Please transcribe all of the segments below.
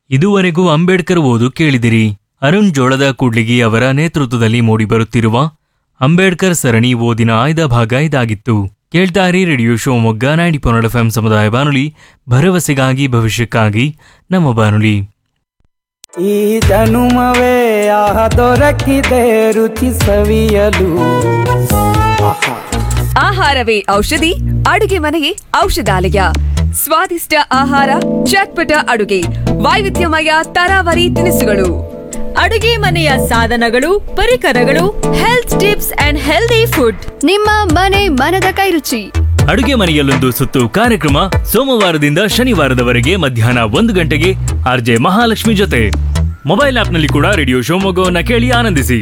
ಇದುವರೆಗೂ ಅಂಬೇಡ್ಕರ್ ಓದು ಕೇಳಿದಿರಿ ಅರುಣ್ ಜೋಳದ ಕೂಡ್ಲಿಗಿ ಅವರ ನೇತೃತ್ವದಲ್ಲಿ ಮೂಡಿಬರುತ್ತಿರುವ ಅಂಬೇಡ್ಕರ್ ಸರಣಿ ಓದಿನ ಆಯ್ದ ಭಾಗ ಇದಾಗಿತ್ತು ಕೇಳ್ತಾರಿ ರೇಡಿಯೋ ಶಿವಮೊಗ್ಗ ನೈಂಟಿ ಪೊನ್ನಡ ಎಫ್ಎಂ ಸಮುದಾಯ ಬಾನುಲಿ ಭರವಸೆಗಾಗಿ ಭವಿಷ್ಯಕ್ಕಾಗಿ ನಮ್ಮ ಬಾನುಲಿ ಈ ಜನುಮವೇ ಆಹ ದೊರಕಿದೆ ರುಚಿ ಸವಿಯಲು ಆಹಾ ಆಹಾರವೇ ಔಷಧಿ ಅಡುಗೆ ಮನೆಯೇ ಔಷಧಾಲಯ ಸ್ವಾದಿಷ್ಟ ಆಹಾರ ಚಟ್ಪಟ ಅಡುಗೆ ವೈವಿಧ್ಯಮಯ ತರಾವರಿ ತಿನಿಸುಗಳು ಅಡುಗೆ ಮನೆಯ ಸಾಧನಗಳು ಪರಿಕರಗಳು health tips and healthy food ನಿಮ್ಮ ಮನೆ ಮನದ ಕೈರುಚಿ ಅಡುಗೆ ಮನೆಯಲ್ಲೊಂದು ಸುತ್ತು ಕಾರ್ಯಕ್ರಮ ಸೋಮವಾರದಿಂದ ಶನಿವಾರದವರೆಗೆ ಮಧ್ಯಾಹ್ನ ಒಂದು ಗಂಟೆಗೆ ಆರ್ಜೆ ಮಹಾಲಕ್ಷ್ಮಿ ಜೊತೆ ಮೊಬೈಲ್ ಆಪ್ನಲ್ಲಿ ಕೂಡ ರೇಡಿಯೋ ಶಿವಮೊಗ್ಗವನ್ನ ಕೇಳಿ ಆನಂದಿಸಿ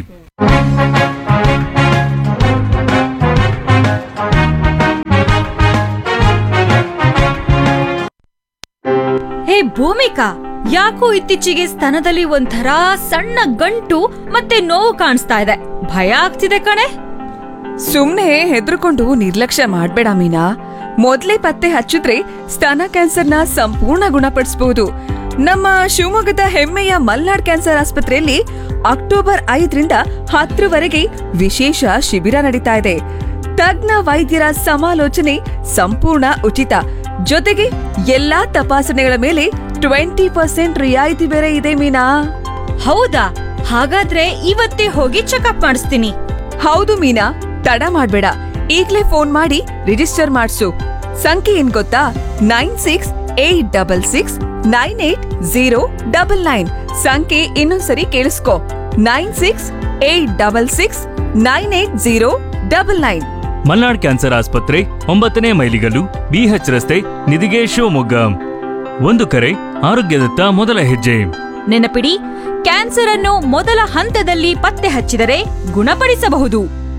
ಹೇ ಭೂಮಿಕಾ ಯಾಕೋ ಇತ್ತೀಚೆಗೆ ಸ್ತನದಲ್ಲಿ ಒಂಥರ ಸಣ್ಣ ಗಂಟು ಮತ್ತೆ ನೋವು ಕಾಣಿಸ್ತಾ ಇದೆ ಭಯ ಆಗ್ತಿದೆ ಕಣೆ ಸುಮ್ನೆ ಹೆದರ್ಕೊಂಡು ನಿರ್ಲಕ್ಷ್ಯ ಮಾಡ್ಬೇಡ ಮೀನಾ ಮೊದ್ಲೇ ಪತ್ತೆ ಹಚ್ಚಿದ್ರೆ ಸ್ತನ ಕ್ಯಾನ್ಸರ್ನ ಸಂಪೂರ್ಣ ಗುಣಪಡಿಸಬಹುದು ನಮ್ಮ ಶಿವಮೊಗ್ಗದ ಹೆಮ್ಮೆಯ ಮಲ್ನಾಡ್ ಕ್ಯಾನ್ಸರ್ ಆಸ್ಪತ್ರೆಯಲ್ಲಿ ಅಕ್ಟೋಬರ್ ಐದರಿಂದ ಹತ್ತರವರೆಗೆ ವಿಶೇಷ ಶಿಬಿರ ನಡೀತಾ ಇದೆ ತಜ್ಞ ವೈದ್ಯರ ಸಮಾಲೋಚನೆ ಸಂಪೂರ್ಣ ಉಚಿತ ಜೊತೆಗೆ ಎಲ್ಲಾ ತಪಾಸಣೆಗಳ ಮೇಲೆ ಟ್ವೆಂಟಿ ಪರ್ಸೆಂಟ್ ರಿಯಾಯಿತಿ ಬೇರೆ ಇದೆ ಮೀನಾ ಹೌದಾ ಹಾಗಾದ್ರೆ ಇವತ್ತೇ ಹೋಗಿ ಚೆಕಪ್ ಮಾಡಿಸ್ತೀನಿ ಹೌದು ಮೀನಾ ತಡ ಮಾಡ್ಬೇಡ ಈಗ್ಲೇ ಫೋನ್ ಮಾಡಿ ರಿಜಿಸ್ಟರ್ ಮಾಡ್ಸು ಸಂಖ್ಯೆ ಏನ್ ಗೊತ್ತಾ nine six eight double six nine eight zero double nine ಸಂಖ್ಯೆ ಇನ್ನೊಂದ್ಸರಿ ಕೇಳಿಸ್ಕೊ nine six eight double six nine eight zero double nine Malnad cancer ಆಸ್ಪತ್ರೆ ಒಂಬತ್ತನೇ ಮೈಲಿಗಲ್ಲು ಬಿಎಚ್ ರಸ್ತೆ ನಿಧಿಗೆ ಶಿವಮೊಗ್ಗ ಒಂದು ಕರೆ ಆರೋಗ್ಯದತ್ತ ಮೊದಲ ಹೆಜ್ಜೆ ನೆನಪಿಡಿ ಕ್ಯಾನ್ಸರ್ ಅನ್ನು ಮೊದಲ ಹಂತದಲ್ಲಿ ಪತ್ತೆ ಹಚ್ಚಿದರೆ ಗುಣಪಡಿಸಬಹುದು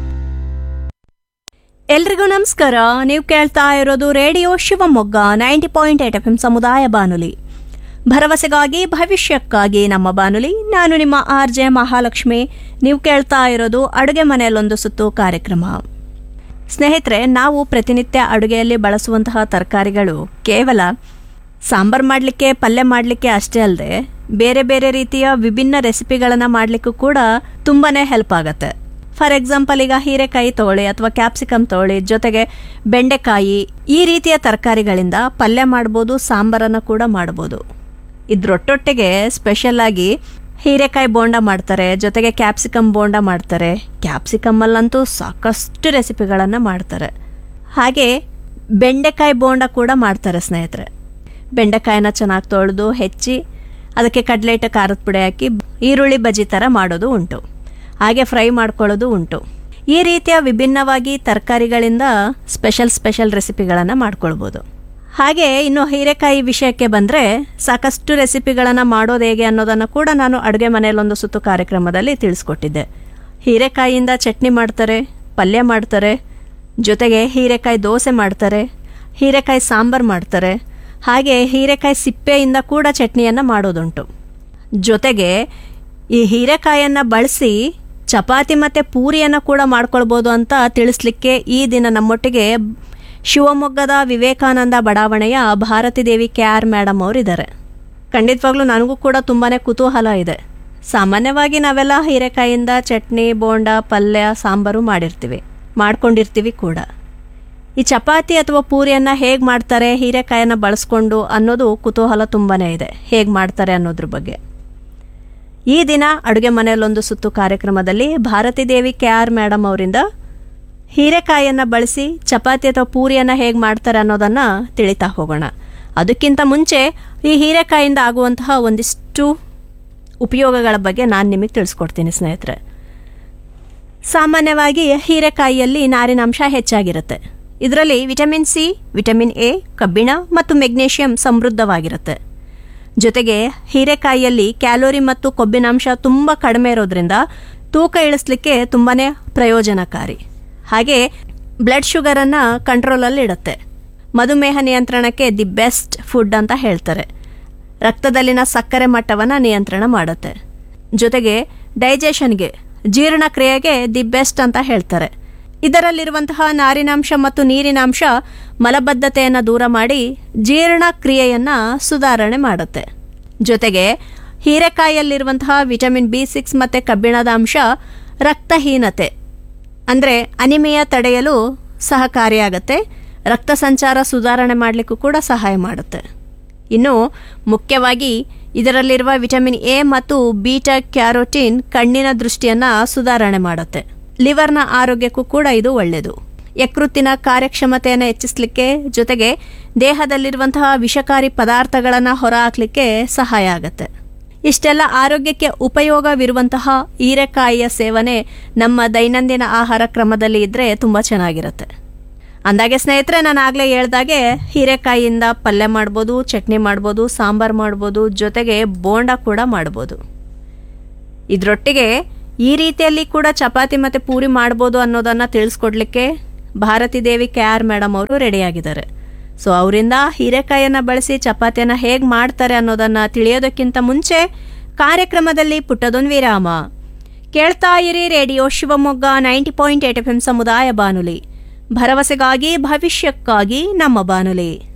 ಎಲ್ರಿಗೂ ನಮಸ್ಕಾರ ನೀವು ಕೇಳ್ತಾ ಇರೋದು radio Shivamogga ninety point eight F M ಸಮುದಾಯ ಬಾನುಲಿ ಭರವಸೆಗಾಗಿ ಭವಿಷ್ಯಕ್ಕಾಗಿ ನಮ್ಮ ಬಾನುಲಿ ನಾನು ನಿಮ್ಮ ಆರ್ ಜೆ ಮಹಾಲಕ್ಷ್ಮಿ ನೀವು ಕೇಳ್ತಾ ಇರೋದು ಅಡುಗೆ ಮನೆಯಲ್ಲೊಂದು ಸುತ್ತು ಕಾರ್ಯಕ್ರಮ ಸ್ನೇಹಿತರೆ ನಾವು ಪ್ರತಿನಿತ್ಯ ಅಡುಗೆಯಲ್ಲಿ ಬಳಸುವಂತಹ ತರಕಾರಿಗಳು ಕೇವಲ ಸಾಂಬಾರ್ ಮಾಡಲಿಕ್ಕೆ ಪಲ್ಯ ಮಾಡಲಿಕ್ಕೆ ಅಷ್ಟೇ ಅಲ್ಲದೆ ಬೇರೆ ಬೇರೆ ರೀತಿಯ ವಿಭಿನ್ನ ರೆಸಿಪಿಗಳನ್ನು ಮಾಡಲಿಕ್ಕೂ ಕೂಡ ತುಂಬಾ ಹೆಲ್ಪ್ ಆಗುತ್ತೆ ಫಾರ್ ಎಕ್ಸಾಂಪಲ್ ಈಗ ಹೀರೆಕಾಯಿ ತಗೊಳ್ಳಿ ಅಥವಾ ಕ್ಯಾಪ್ಸಿಕಮ್ ತಗೊಳ್ಳಿ ಜೊತೆಗೆ ಬೆಂಡೆಕಾಯಿ ಈ ರೀತಿಯ ತರಕಾರಿಗಳಿಂದ ಪಲ್ಯ ಮಾಡ್ಬೋದು ಸಾಂಬಾರನ್ನು ಕೂಡ ಮಾಡ್ಬೋದು ಇದ್ರೊಟ್ಟೊಟ್ಟಿಗೆ ಸ್ಪೆಷಲ್ ಆಗಿ ಹೀರೆಕಾಯಿ ಬೋಂಡ ಮಾಡ್ತಾರೆ ಜೊತೆಗೆ ಕ್ಯಾಪ್ಸಿಕಮ್ ಬೋಂಡ ಮಾಡ್ತಾರೆ ಕ್ಯಾಪ್ಸಿಕಮ್ಮಲ್ಲಂತೂ ಸಾಕಷ್ಟು ರೆಸಿಪಿಗಳನ್ನು ಮಾಡ್ತಾರೆ ಹಾಗೆ ಬೆಂಡೆಕಾಯಿ ಬೋಂಡ ಕೂಡ ಮಾಡ್ತಾರೆ ಸ್ನೇಹಿತರೆ ಬೆಂಡೆಕಾಯಿನ ಚೆನ್ನಾಗಿ ತೊಳೆದು ಹೆಚ್ಚಿ ಅದಕ್ಕೆ ಕಡಲೆಟ ಖಾರದ ಪುಡಿ ಹಾಕಿ ಈರುಳ್ಳಿ ಬಜ್ಜಿ ಥರ ಮಾಡೋದು ಉಂಟು ಹಾಗೆ ಫ್ರೈ ಮಾಡ್ಕೊಳ್ಳೋದು ಉಂಟು ಈ ರೀತಿಯ ವಿಭಿನ್ನವಾಗಿ ತರಕಾರಿಗಳಿಂದ ಸ್ಪೆಷಲ್ ಸ್ಪೆಷಲ್ ರೆಸಿಪಿಗಳನ್ನು ಮಾಡ್ಕೊಳ್ಬೋದು ಹಾಗೆ ಇನ್ನು ಹೀರೆಕಾಯಿ ವಿಷಯಕ್ಕೆ ಬಂದರೆ ಸಾಕಷ್ಟು ರೆಸಿಪಿಗಳನ್ನು ಮಾಡೋದು ಹೇಗೆ ಅನ್ನೋದನ್ನು ಕೂಡ ನಾನು ಅಡುಗೆ ಮನೆಯಲ್ಲೊಂದು ಸುತ್ತು ಕಾರ್ಯಕ್ರಮದಲ್ಲಿ ತಿಳಿಸ್ಕೊಟ್ಟಿದ್ದೆ ಹೀರೆಕಾಯಿಯಿಂದ ಚಟ್ನಿ ಮಾಡ್ತಾರೆ ಪಲ್ಯ ಮಾಡ್ತಾರೆ ಜೊತೆಗೆ ಹೀರೆಕಾಯಿ ದೋಸೆ ಮಾಡ್ತಾರೆ ಹೀರೆಕಾಯಿ ಸಾಂಬಾರು ಮಾಡ್ತಾರೆ ಹಾಗೆ ಹೀರೆಕಾಯಿ ಸಿಪ್ಪೆಯಿಂದ ಕೂಡ ಚಟ್ನಿಯನ್ನು ಮಾಡೋದುಂಟು ಜೊತೆಗೆ ಈ ಹೀರೆಕಾಯನ್ನು ಬಳಸಿ ಚಪಾತಿ ಮತ್ತು ಪೂರಿಯನ್ನು ಕೂಡ ಮಾಡ್ಕೊಳ್ಬೋದು ಅಂತ ತಿಳಿಸ್ಲಿಕ್ಕೆ ಈ ದಿನ ನಮ್ಮೊಟ್ಟಿಗೆ ಶಿವಮೊಗ್ಗದ ವಿವೇಕಾನಂದ ಬಡಾವಣೆಯ Bharathi Devi K R madam ಅವರಿದ್ದಾರೆ ಖಂಡಿತವಾಗ್ಲೂ ನನಗೂ ಕೂಡ ತುಂಬಾ ಕುತೂಹಲ ಇದೆ ಸಾಮಾನ್ಯವಾಗಿ ನಾವೆಲ್ಲ ಹೀರೆಕಾಯಿಂದ ಚಟ್ನಿ ಬೋಂಡ ಪಲ್ಯ ಸಾಂಬಾರು ಮಾಡಿರ್ತೀವಿ ಮಾಡ್ಕೊಂಡಿರ್ತೀವಿ ಕೂಡ ಈ ಚಪಾತಿ ಅಥವಾ ಪೂರಿಯನ್ನು ಹೇಗೆ ಮಾಡ್ತಾರೆ ಹೀರೆಕಾಯನ್ನು ಬಳಸ್ಕೊಂಡು ಅನ್ನೋದು ಕುತೂಹಲ ತುಂಬಾ ಇದೆ ಹೇಗೆ ಮಾಡ್ತಾರೆ ಅನ್ನೋದ್ರ ಬಗ್ಗೆ ಈ ದಿನ ಅಡುಗೆ ಮನೆಯಲ್ಲೊಂದು ಸುತ್ತು ಕಾರ್ಯಕ್ರಮದಲ್ಲಿ Bharathi Devi K R madam ಅವರಿಂದ ಹೀರೆಕಾಯನ್ನು ಬಳಸಿ ಚಪಾತಿ ಅಥವಾ ಪೂರಿಯನ್ನು ಹೇಗೆ ಮಾಡ್ತಾರೆ ಅನ್ನೋದನ್ನು ತಿಳಿತಾ ಹೋಗೋಣ ಅದಕ್ಕಿಂತ ಮುಂಚೆ ಈ ಹೀರೆಕಾಯಿಂದ ಆಗುವಂತಹ ಒಂದಿಷ್ಟು ಉಪಯೋಗಗಳ ಬಗ್ಗೆ ನಾನು ನಿಮಗೆ ತಿಳಿಸ್ಕೊಡ್ತೀನಿ ಸ್ನೇಹಿತರೆ ಸಾಮಾನ್ಯವಾಗಿ ಹೀರೆಕಾಯಿಯಲ್ಲಿ ನಾರಿನಾಂಶ ಹೆಚ್ಚಾಗಿರುತ್ತೆ ಇದರಲ್ಲಿ ವಿಟಮಿನ್ ಸಿ ವಿಟಮಿನ್ ಎ ಕಬ್ಬಿಣ ಮತ್ತು ಮೆಗ್ನೀಷಿಯಂ ಸಮೃದ್ಧವಾಗಿರುತ್ತೆ ಜೊತೆಗೆ ಹೀರೆಕಾಯಿಯಲ್ಲಿ ಕ್ಯಾಲೋರಿ ಮತ್ತು ಕೊಬ್ಬಿನಾಂಶ ತುಂಬ ಕಡಿಮೆ ಇರೋದ್ರಿಂದ ತೂಕ ಇಳಿಸ್ಲಿಕ್ಕೆ ತುಂಬಾ ಪ್ರಯೋಜನಕಾರಿ ಹಾಗೆ ಬ್ಲಡ್ ಶುಗರನ್ನು ಕಂಟ್ರೋಲಲ್ಲಿ ಇಡುತ್ತೆ ಮಧುಮೇಹ ನಿಯಂತ್ರಣಕ್ಕೆ ದಿ ಬೆಸ್ಟ್ ಫುಡ್ ಅಂತ ಹೇಳ್ತಾರೆ ರಕ್ತದಲ್ಲಿನ ಸಕ್ಕರೆ ಮಟ್ಟವನ್ನು ನಿಯಂತ್ರಣ ಮಾಡುತ್ತೆ ಜೊತೆಗೆ ಡೈಜೆಷನ್ಗೆ ಜೀರ್ಣಕ್ರಿಯೆಗೆ ದಿ ಬೆಸ್ಟ್ ಅಂತ ಹೇಳ್ತಾರೆ ಇದರಲ್ಲಿರುವಂತಹ ನಾರಿನಾಂಶ ಮತ್ತು ನೀರಿನಾಂಶ ಮಲಬದ್ಧತೆಯನ್ನು ದೂರ ಮಾಡಿ ಜೀರ್ಣಕ್ರಿಯೆಯನ್ನು ಸುಧಾರಣೆ ಮಾಡುತ್ತೆ ಜೊತೆಗೆ ಹೀರೆಕಾಯಲ್ಲಿರುವಂತಹ ವಿಟಮಿನ್ ಬಿ ಸಿಕ್ಸ್ ಮತ್ತು ಕಬ್ಬಿಣದ ಅಂಶ ರಕ್ತಹೀನತೆ ಅಂದರೆ ಅನಿಮಿಯ ತಡೆಯಲು ಸಹಕಾರಿಯಾಗತ್ತೆ ರಕ್ತ ಸಂಚಾರ ಸುಧಾರಣೆ ಮಾಡಲಿಕ್ಕೂ ಕೂಡ ಸಹಾಯ ಮಾಡುತ್ತೆ ಇನ್ನು ಮುಖ್ಯವಾಗಿ ಇದರಲ್ಲಿರುವ ವಿಟಮಿನ್ ಎ ಮತ್ತು ಬೀಟಾ ಕ್ಯಾರೋಟಿನ್ ಕಣ್ಣಿನ ದೃಷ್ಟಿಯನ್ನು ಸುಧಾರಣೆ ಮಾಡುತ್ತೆ ಲಿವರ್ನ ಆರೋಗ್ಯಕ್ಕೂ ಕೂಡ ಇದು ಒಳ್ಳೆಯದು ಯಕೃತ್ತಿನ ಕಾರ್ಯಕ್ಷಮತೆಯನ್ನು ಹೆಚ್ಚಿಸಲಿಕ್ಕೆ ಜೊತೆಗೆ ದೇಹದಲ್ಲಿರುವಂತಹ ವಿಷಕಾರಿ ಪದಾರ್ಥಗಳನ್ನು ಹೊರಹಾಕಲಿಕ್ಕೆ ಸಹಾಯ ಆಗುತ್ತೆ ಇಷ್ಟೆಲ್ಲ ಆರೋಗ್ಯಕ್ಕೆ ಉಪಯೋಗವಿರುವಂತಹ ಹೀರೆಕಾಯಿಯ ಸೇವನೆ ನಮ್ಮ ದೈನಂದಿನ ಆಹಾರ ಕ್ರಮದಲ್ಲಿ ಇದ್ದರೆ ತುಂಬ ಚೆನ್ನಾಗಿರುತ್ತೆ ಅಂದಾಗೆ ಸ್ನೇಹಿತರೆ ನಾನು ಆಗಲೇ ಹೇಳ್ದಾಗೆ ಹೀರೆಕಾಯಿಯಿಂದ ಪಲ್ಯ ಮಾಡ್ಬೋದು ಚಟ್ನಿ ಮಾಡ್ಬೋದು ಸಾಂಬಾರು ಮಾಡ್ಬೋದು ಜೊತೆಗೆ ಬೋಂಡ ಕೂಡ ಮಾಡ್ಬೋದು ಇದರೊಟ್ಟಿಗೆ ಈ ರೀತಿಯಲ್ಲಿ ಕೂಡ ಚಪಾತಿ ಮತ್ತು ಪೂರಿ ಮಾಡ್ಬೋದು ಅನ್ನೋದನ್ನು ತಿಳಿಸ್ಕೊಡ್ಲಿಕ್ಕೆ Bharathi Devi K R madam ಅವರು ರೆಡಿಯಾಗಿದ್ದಾರೆ ಸೊ ಅವರಿಂದ ಹೀರೆಕಾಯಿಯನ್ನು ಬಳಸಿ ಚಪಾತಿಯನ್ನು ಹೇಗೆ ಮಾಡ್ತಾರೆ ಅನ್ನೋದನ್ನು ತಿಳಿಯೋದಕ್ಕಿಂತ ಮುಂಚೆ ಕಾರ್ಯಕ್ರಮದಲ್ಲಿ ಪುಟ್ಟದೊಂದು ವಿರಾಮ ಕೇಳ್ತಾ ಇರಿ radio Shivamogga ninety point eight F M ಸಮುದಾಯ ಬಾನುಲಿ ಭರವಸೆಗಾಗಿ ಭವಿಷ್ಯಕ್ಕಾಗಿ ನಮ್ಮ ಬಾನುಲಿ